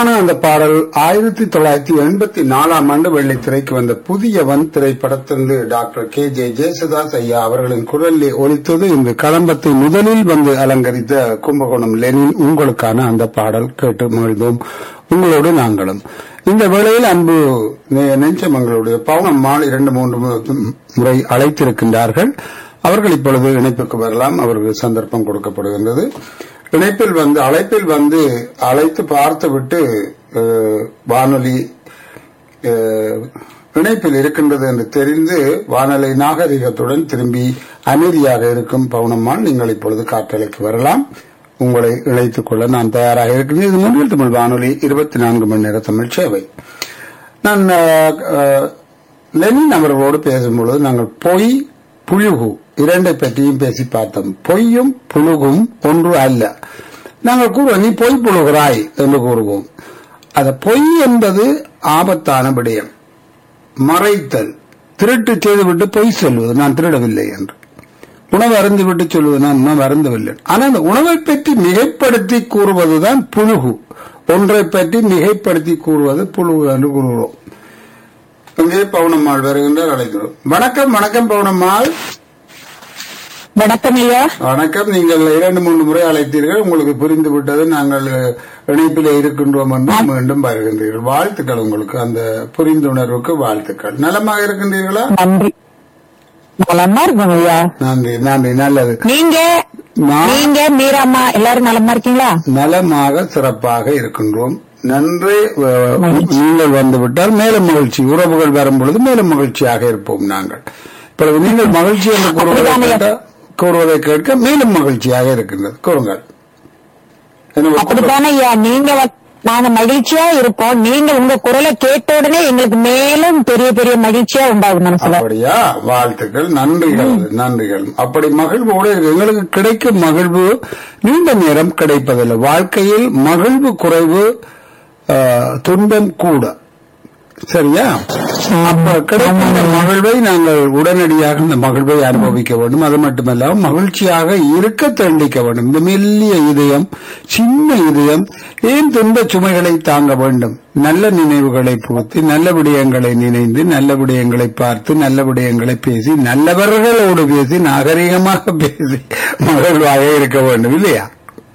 உங்களுக்கான அந்த பாடல் ஆயிரத்தி தொள்ளாயிரத்தி எண்பத்தி நாலாம் ஆண்டு வெள்ளை திரைக்கு வந்த புதியவன் திரைப்படத்திலிருந்து டாக்டர் கே ஜே ஜெயசுதாஸ் ஐயா அவர்களின் குரலில் ஒலித்தது இந்த கலம்பத்தை முதலில் வந்து அலங்கரித்த கும்பகோணம் லெனின் உங்களுக்கான அந்த பாடல் கேட்டு மகிழ்ந்தோம் உங்களோடு நாங்களும் இந்த வேளையில் அன்பு நெ- நெஞ்சமங்களுடைய பவுனம்மாள் இரண்டு மூன்று மு- முறை அழைத்திருக்கின்றார்கள் அவர்கள் இப்பொழுது இணைப்புக்கு வரலாம் அவருக்கு சந்தர்ப்பம் கொடுக்கப்படுகின்றது இணைப்பில் வந்து அழைப்பில் வந்து அழைத்து பார்த்துவிட்டு அஹ், வானொலி அஹ், இணைப்பில் இருக்கின்றது என்று தெரிந்து வானொலி நாகரிகத்துடன் திரும்பி அமைதியாக இருக்கும் பவுனம்மாள் நீங்கள் இப்பொழுது காற்றலைக்கு வரலாம் உங்களை இணைத்துக் கொள்ள நான் தயாராக இருக்கின்றேன் இது முன்னில் தமிழ் வானொலி இருபத்தி நான்கு மணி நேர தமிழ் சேவை நான் அஹ், அஹ், லெனின் அவர்களோடு பேசும்பொழுது நாங்கள் பொய் புழுகு இரண்டை பற்றியும் பேசி பார்த்தோம் பொய்யும் புழுகும் ஒன்று அல்ல நாங்கள் கூறுவோம் நீ பொய் புழுகிறாய் என்று கூறுவோம் அந்த பொய் என்பது ஆபத்தான விடயம் மறைத்தல் திருட்டு செய்துவிட்டு பொய் சொல்வது நான் திருடவில்லை என்று உணவு அருந்து விட்டு சொல்வது நான் உணவு அருந்தவில்லை ஆனால் அந்த உணவை பற்றி மிகைப்படுத்தி கூறுவதுதான் புழுகு ஒன்றை பற்றி மிகைப்படுத்தி கூறுவது புழுகு என்று கூறுகிறோம் இங்கே பவுனம்மாள் வருகின்றார் அழைக்கிறோம் வணக்கம் வணக்கம் பவுனம்மாள் வணக்கம் ஐயா வணக்கம் நீங்கள் இரண்டு மூன்று முறை அழைத்தீர்கள் உங்களுக்கு புரிந்து விட்டது நாங்கள் இணைப்பில் இருக்கின்றோம் என்று மீண்டும் வருகின்றீர்கள் வாழ்த்துக்கள் உங்களுக்கு அந்த புரிந்துணர்வுக்கு வாழ்த்துக்கள் நலமாக இருக்கின்றீர்களா நன்றி நலமா இருக்கும் ஐயா நன்றி நன்றி நல்லது நீங்க நான் நீங்க மீராம்மா எல்லாரும் நலமா இருக்கீங்களா நலமாக சிறப்பாக இருக்கின்றோம் நன்றி அஹ், நீங்கள் வந்துவிட்டால் மேலும் மகிழ்ச்சி உறவுகள் வரும் பொழுது மேலும் மகிழ்ச்சியாக இருப்போம் நாங்கள் இப்பொழுது நீங்கள் மகிழ்ச்சி என்று கூறுவதை அப்படிதானே. கேட்ட- கூறுவதை கேட்க மேலும் மகிழ்ச்சியாக இருக்கின்றது கூறுங்கள் என்ன அப்படித்தானே ஐயா நீங்க வ- நாங்க மகிழ்ச்சியா இருப்போம் நீங்க உங்க குரலை கேட்ட உடனே எங்களுக்கு மேலும் பெரிய பெரிய மகிழ்ச்சியா உண்டாகும் மனசுல அப்படியா வாழ்த்துக்கள் நன்றிகள் நன்றிகள் அப்படி மகிழ்வோடு இருக்கு. எங்களுக்கு கிடைக்கும் மகிழ்வு நீண்ட நேரம் கிடைப்பதில்லை வாழ்க்கையில் மகிழ்வு குறைவு ஆஹ், துன்பம் கூட சரியா அப்ப கிடைக்கின்ற மகிழ்வை நாங்கள் உடனடியாக இந்த மகிழ்வை அனுபவிக்க வேண்டும் அது மட்டுமல்லாமல் மகிழ்ச்சியாக இருக்க தண்டிக்க வேண்டும் இந்த மெல்லிய இதயம் சின்ன இதயம் ஏன் துன்ப சுமைகளை தாங்க வேண்டும் நல்ல நினைவுகளை பூர்த்தி நல்ல விடயங்களை நினைந்து நல்ல விடயங்களை பார்த்து நல்ல விடயங்களை பேசி நல்லவர்களோடு பேசி நாகரிகமாக பேசி மகிழ்வாக இருக்க வேண்டும் இல்லையா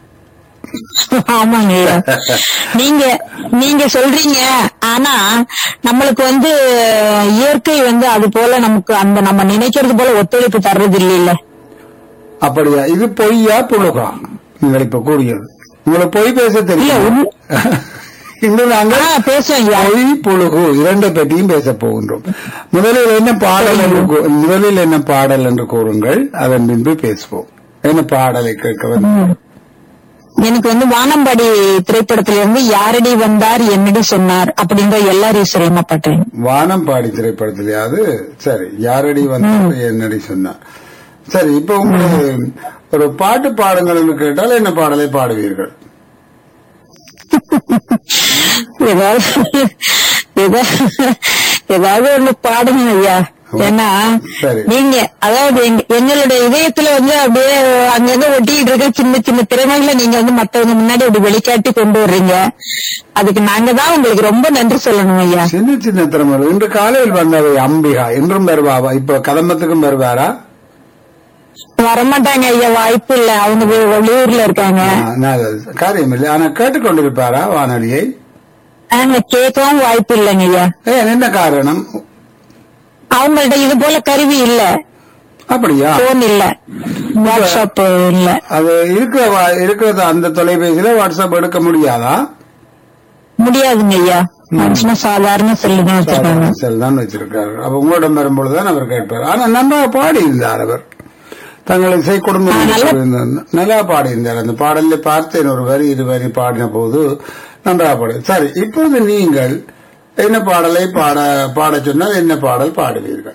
ஆமாங்க ஐயா நீங்க நீங்க சொல்றீங்க ஆனா நம்மளுக்கு வந்து இயற்கை வந்து அது போல நமக்கு அந்த நம்ம நினைக்கிறது போல ஒத்துழைப்பு தர்றது இல்ல அப்படியா இது பொய்யா புழுகா நீங்கள் இப்ப கூறியது உங்களுக்கு பொய் பேச இல்ல தெரியும் உண்மை- இன்னும் நாங்கள் ஆ, பேசுவேன் ஐயா பொய் புழுகு இரண்டை பற்றியும் பேச போகின்றோம் முதலில் என்ன பாடல் என்று கூ- முதலில் என்ன பாடல் என்று கூறுங்கள் அதன் பின்பு பேசுவோம் என்ன பாடலை கேட்க வேண்டும் எனக்கு வந்து வானம்பாடி திரைப்படத்துல இருந்து யாரடி வந்தார் என்னடி சொன்னார் அப்படின்ற எல்லாரும் சிரம பாட்டேன் வானம் பாடி திரைப்படத்திலேயாவது சரி யாரடி வந்து என்னடி சொன்னார் சரி இப்ப உங்களுக்கு ஒரு பாட்டு பாடுங்கள் என்று கேட்டால் என்ன பாடலை பாடுவீர்கள் ஏதாவது ஏதாவது ஏதாவது ஒண்ணு பாடுங்க ஐயா ஏன்னா சரி. நீங்க அதாவது எங்க- எங்களுடைய இதயத்துல வந்து அப்படியே அங்கங்க ஒட்டிக்கிட்டு இருக்க சின்ன சின்ன திறமைகளை நீங்க வந்து மத்தவங்க முன்னாடி அப்படி வெளிக்காட்டி கொண்டு வர்றீங்க அதுக்கு நாங்க தான் உங்களுக்கு ரொம்ப நன்றி சொல்லணும் ஐயா சின்ன சின்ன திறமைகள் இன்று காலையில் வந்தவை அம்பிகா இன்றும் வருவாவா இப்ப கதம்பத்துக்கும் வருவாரா வரமாட்டாங்க ஐயா வாய்ப்பு இல்ல அவங்க வெ- வெளியூர்ல இருக்காங்க ஆ, நல்லது. காரியம் இல்லை ஆனா கேட்டுக்கொண்டிருப்பாரா வானொலியை நாங்க கேட்கவும் வாய்ப்பு இல்லைங்க ஐயா ஏன் என்ன காரணம் அவங்கள்ட்ட இது போல கருவி இல்ல அப்படியா போன் இல்ல வாட்ஸ்அப் இல்ல அது இருக்கிற வா- இருக்கிறது அந்த தொலைபேசியில வாட்ஸ்அப் எடுக்க முடியாதா முடியாதுங்க ஐயா சும்மா சாதாரண செல்லு தான் வச்சிருக்காங்க செல் தான் வச்சிருக்காரு அப்ப உங்களிடம் வரும்பொழுதுதான் அவர் கேட்பார் ஆனா நன்றாக பாடி இருந்தார் அவர் தங்கள் இசை குடும்பம் ஆ, என்று நல்ல- சொல்லியிருந்தார். நல்லா பாடியிருந்தார் அந்த பாடலில் பார்த்தேன் ஒரு வரி இரு வரி பாடின போது நன்றாக பாடு சரி இப்போது நீங்கள் என்ன பாடலை பாட பாட சொன்னால் என்ன பாடல் பாடுவீர்கள்